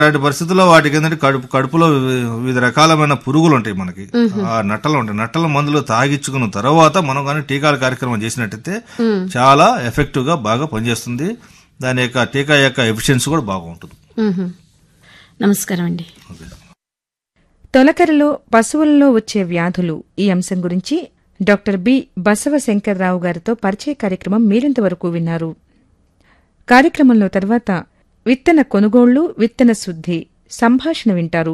అలాంటి పరిస్థితుల్లో వాటికి ఏంటంటే కడుపు కడుపులో వివి- వివిధ రకాలమైన పురుగులు ఉంటాయి మనకి ఆ నట్టలు ఉంటాయి నట్టల మందులు తాగించుకున్న తర్వాత మనం కానీ టీకాల కార్యక్రమం చేసినట్టయితే చాలా ఎఫెక్టివ్ గా బాగా పనిచేస్తుంది దాని యొక్క టీకా యొక్క ఎఫిషియన్సీ కూడా బాగుంటుంది మ్మ్. నమస్కారం అండి ఓకే. తొలకరిలో పశువులలో వచ్చే వ్యాధులు ఈ అంశం గురించి డాక్టర్ బి బసవశంకర్రావు గారితో పరిచయ కార్యక్రమం మీరింతవరకు విన్నారు కార్యక్రమంలో తర్వాత విత్తన కొనుగోళ్లు విత్తన శుద్ధి సంభాషణ వింటారు